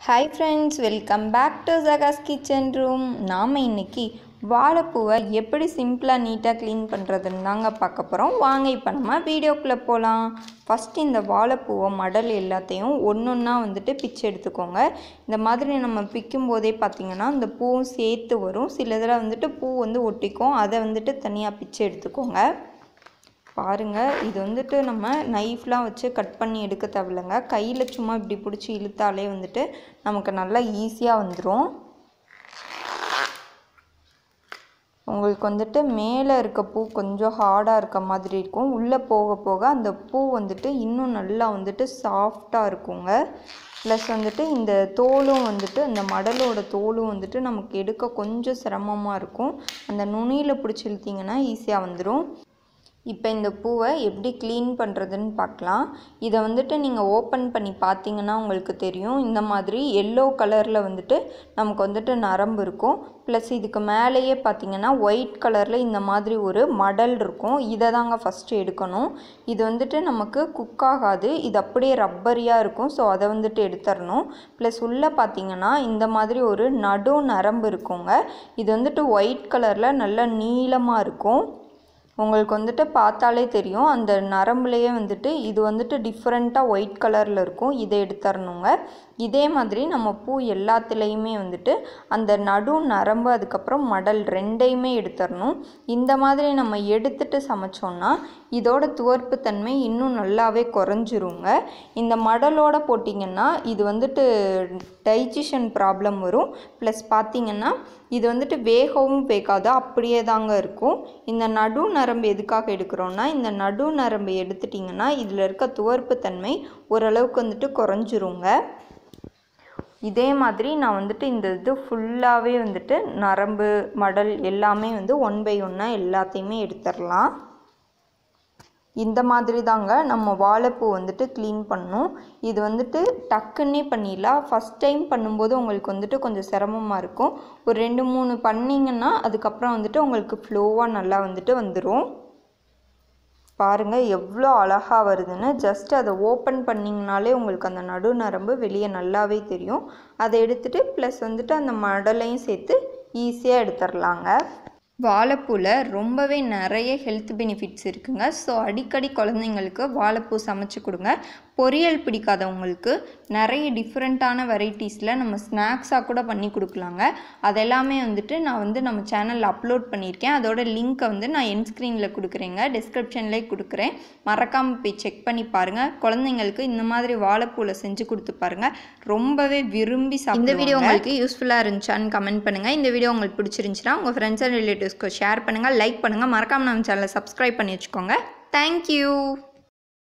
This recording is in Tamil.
hi friends welcome back to Jaga's kitchen room நாம் இன்னைக்கு வாழைப்பூவை எப்படி சிம்பிளாக நீட்டாக க்ளீன் பண்ணுறதுன்னு தாங்க பார்க்க போகிறோம் வாங்க இப்போ நம்ம வீடியோக்குள்ளே போகலாம் ஃபஸ்ட்டு இந்த வாழைப்பூவை மடல் எல்லாத்தையும் ஒன்று ஒன்றா வந்துட்டு பிச்சு எடுத்துக்கோங்க இந்த மாதிரி நம்ம பிக்கும் போதே பார்த்திங்கன்னா இந்த பூவும் சேர்த்து வரும் சில இதில் வந்துட்டு பூ வந்து ஒட்டிக்கும் அதை வந்துட்டு தனியாக பிச்சு எடுத்துக்கோங்க பாருங்கள் இது வந்துட்டு நம்ம நைஃப்லாம் வச்சு கட் பண்ணி எடுக்க தேவையில்லைங்க கையில் சும்மா இப்படி பிடிச்சி இழுத்தாலே வந்துட்டு நமக்கு நல்லா ஈஸியாக வந்துடும் உங்களுக்கு வந்துட்டு மேலே இருக்க பூ கொஞ்சம் ஹார்டாக இருக்க மாதிரி இருக்கும் உள்ளே போக போக அந்த பூ வந்துட்டு இன்னும் நல்லா வந்துட்டு சாஃப்டாக இருக்குங்க ப்ளஸ் வந்துட்டு இந்த தோலும் வந்துட்டு அந்த மடலோட தோலும் வந்துட்டு நமக்கு எடுக்க கொஞ்சம் சிரமமாக இருக்கும் அந்த நுனியில் பிடிச்சி இழுத்திங்கன்னா ஈஸியாக வந்துடும் இப்போ இந்த பூவை எப்படி க்ளீன் பண்ணுறதுன்னு பார்க்கலாம் இதை வந்துட்டு நீங்கள் ஓப்பன் பண்ணி பார்த்தீங்கன்னா உங்களுக்கு தெரியும் இந்த மாதிரி எல்லோ கலரில் வந்துட்டு நமக்கு வந்துட்டு நரம்பு இருக்கும் ப்ளஸ் இதுக்கு மேலேயே பார்த்தீங்கன்னா ஒயிட் கலரில் இந்த மாதிரி ஒரு மடல் இருக்கும் இதை தாங்க ஃபஸ்ட்டு எடுக்கணும் இது வந்துட்டு நமக்கு குக் ஆகாது இது அப்படியே ரப்பரியாக இருக்கும் ஸோ அதை வந்துட்டு எடுத்துடணும் ப்ளஸ் உள்ளே பார்த்தீங்கன்னா இந்த மாதிரி ஒரு நடு நரம்பு இருக்குங்க இது வந்துட்டு ஒயிட் கலரில் நல்லா நீளமாக இருக்கும் உங்களுக்கு வந்துட்டு பார்த்தாலே தெரியும் அந்த நரம்புலேயே வந்துட்டு இது வந்துட்டு டிஃப்ரெண்ட்டாக ஒயிட் கலரில் இருக்கும் இதை எடுத்துடணுங்க இதே மாதிரி நம்ம பூ எல்லாத்துலேயுமே வந்துட்டு அந்த நடு நரம்பு அதுக்கப்புறம் மடல் ரெண்டையுமே எடுத்துடணும் இந்த மாதிரி நம்ம எடுத்துட்டு சமைச்சோன்னா இதோட துவர்ப்பு தன்மை இன்னும் நல்லாவே குறைஞ்சிருங்க இந்த மடலோட போட்டிங்கன்னா இது வந்துட்டு டைஜஷன் ப்ராப்ளம் வரும் ப்ளஸ் பார்த்திங்கன்னா இது வந்துட்டு வேகவும் வேகாது அப்படியே தாங்க இருக்கும் இந்த நடு நரம்பு எதுக்காக எடுக்கிறோன்னா இந்த நடு நரம்பு எடுத்துட்டிங்கன்னா இதில் இருக்க துவர்ப்பு தன்மை ஓரளவுக்கு வந்துட்டு குறைஞ்சிருங்க இதே மாதிரி நான் வந்துட்டு இந்த இது ஃபுல்லாகவே வந்துட்டு நரம்பு மடல் எல்லாமே வந்து ஒன் பை ஒன்னாக எல்லாத்தையுமே எடுத்துடலாம் இந்த மாதிரி தாங்க நம்ம வாழைப்பூ வந்துட்டு க்ளீன் பண்ணணும் இது வந்துட்டு டக்குன்னே பண்ணிடலாம் ஃபஸ்ட் டைம் பண்ணும்போது உங்களுக்கு வந்துட்டு கொஞ்சம் சிரமமாக இருக்கும் ஒரு ரெண்டு மூணு பண்ணிங்கன்னா அதுக்கப்புறம் வந்துட்டு உங்களுக்கு ஃப்ளோவாக நல்லா வந்துட்டு வந்துடும் பாருங்கள் எவ்வளோ அழகாக வருதுன்னு ஜஸ்ட் அதை ஓப்பன் பண்ணிங்கனாலே உங்களுக்கு அந்த நடு நரம்பு வெளியே நல்லாவே தெரியும் அதை எடுத்துகிட்டு ப்ளஸ் வந்துட்டு அந்த மடலையும் சேர்த்து ஈஸியாக எடுத்துடலாங்க வாழைப்பூவில் ரொம்பவே நிறைய ஹெல்த் பெனிஃபிட்ஸ் இருக்குங்க ஸோ அடிக்கடி குழந்தைங்களுக்கு வாழைப்பூ சமைச்சு கொடுங்க பொரியல் பிடிக்காதவங்களுக்கு நிறைய டிஃப்ரெண்ட்டான வெரைட்டிஸில் நம்ம ஸ்நாக்ஸாக கூட பண்ணி கொடுக்கலாங்க அதெல்லாமே வந்துட்டு நான் வந்து நம்ம சேனலில் அப்லோட் பண்ணியிருக்கேன் அதோட லிங்க்கை வந்து நான் என் ஸ்க்ரீனில் கொடுக்குறேங்க டிஸ்கிரிப்ஷன்லேயே கொடுக்குறேன் மறக்காமல் போய் செக் பண்ணி பாருங்கள் குழந்தைங்களுக்கு இந்த மாதிரி வாழைப்பூவில் செஞ்சு கொடுத்து பாருங்கள் ரொம்பவே விரும்பி இந்த வீடியோ உங்களுக்கு யூஸ்ஃபுல்லாக இருந்துச்சான்னு கமெண்ட் பண்ணுங்கள் இந்த வீடியோ உங்களுக்கு பிடிச்சிருந்துச்சுன்னா உங்கள் ஃப்ரெண்ட்ஸ் அண்ட் ரிலேட்டிவ்ஸ்க்கு ஷேர் பண்ணுங்கள் லைக் பண்ணுங்கள் மறக்காமல் நம்ம சேனலை சப்ஸ்கிரைப் பண்ணி வச்சுக்கோங்க தேங்க்யூ